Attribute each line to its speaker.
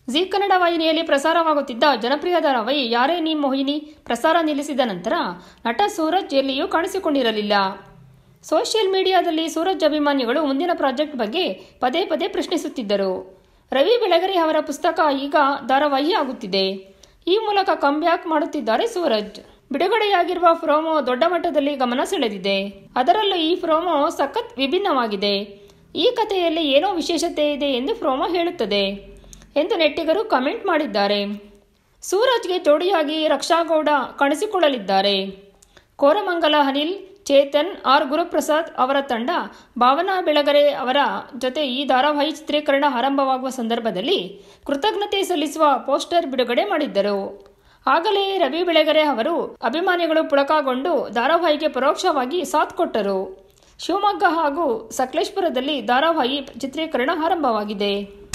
Speaker 1: G Kannada ವಾಹಿನಿಯಲ್ಲಿ ಪ್ರಸಾರವಾಗುತ್ತಿದ್ದ ಜನಪ್ರಿಯ ಧಾರಾವಾಹಿ ಯಾರೇ ನೀ ಮೋಹಿನಿ ಪ್ರಸಾರ ನಿಲ್ಲಿಸಿದ ನಂತರ ನಟ ಸೂರಜ್ ಎಲ್ಲಿಯೂ ಕಾಣಿಸಿಕೊಂಡಿರಲಿಲ್ಲ ಸೋಷಿಯಲ್ ಮೀಡಿಯಾದಲ್ಲಿ ಸೂರಜ್ ಅಭಿಮಾನಿಗಳು ಮುಂದಿನ ಪ್ರಾಜೆಕ್ಟ್ ಬಗ್ಗೆ ಪದೇ ಪದೇ ಪ್ರಶ್ನಿಸುತ್ತಿದ್ದರು ರವಿ ಬೆಳಗೆರೆ ಅವರ ಪುಸ್ತಕ ಈಗ ಧಾರಾವಾಹಿ ಆಗುತ್ತಿದೆ ಈ ಮೂಲಕ ಕಂಬ್ಯಾಕ್ ಮಾಡುತ್ತಿದ್ದಾರೆ ಸೂರಜ್ ಬಿಡುಗಡೆಯಾಗಿರುವ ಪ್ರೋಮೋ ದೊಡ್ಡ ಮಟ್ಟದಲ್ಲಿ ಗಮನ ಸೆಳೆದಿದೆ ಅದರಲ್ಲೂ ಈ ಪ್ರೋಮೋ ಸಖತ್ ವಿಭಿನ್ನವಾಗಿದೆ ಈ ಕಥೆಯಲ್ಲಿ ಏನೋ ವಿಶೇಷತೆ ಇದೆ ಎಂದು ಪ್ರೋಮೋ ಹೇಳುತ್ತದೆ ಎಂದು ನೆಟ್ಟಿಗರು ಕಮೆಂಟ್ ಮಾಡಿದ್ದಾರೆ ಸೂರಜ್ಗೆ ಜೋಡಿಯಾಗಿ ರಕ್ಷಾಗೌಡ ಕಾಣಿಸಿಕೊಳ್ಳಲಿದ್ದಾರೆ ಕೋರಮಂಗಲ ಅನಿಲ್ ಚೇತನ್ ಆರ್ ಗುರುಪ್ರಸಾದ್ ಅವರ ತಂಡ ಭಾವನಾ ಬೆಳಗರೆ ಅವರ ಜೊತೆ ಈ ಧಾರಾವಾಹಿ ಚಿತ್ರೀಕರಣ ಆರಂಭವಾಗುವ ಸಂದರ್ಭದಲ್ಲಿ ಕೃತಜ್ಞತೆ ಸಲ್ಲಿಸುವ ಪೋಸ್ಟರ್ ಬಿಡುಗಡೆ ಮಾಡಿದ್ದರು ಆಗಲೇ ರವಿ ಬೆಳಗೆರೆ ಅವರು ಅಭಿಮಾನಿಗಳು ಪುಳಕಗೊಂಡು ಧಾರಾವಾಹಿಗೆ ಪರೋಕ್ಷವಾಗಿ ಸಾಥ್ ಕೊಟ್ಟರು ಶಿವಮೊಗ್ಗ ಹಾಗೂ ಸಕಲೇಶ್ಪುರದಲ್ಲಿ ಧಾರಾವಾಹಿ ಚಿತ್ರೀಕರಣ ಆರಂಭವಾಗಿದೆ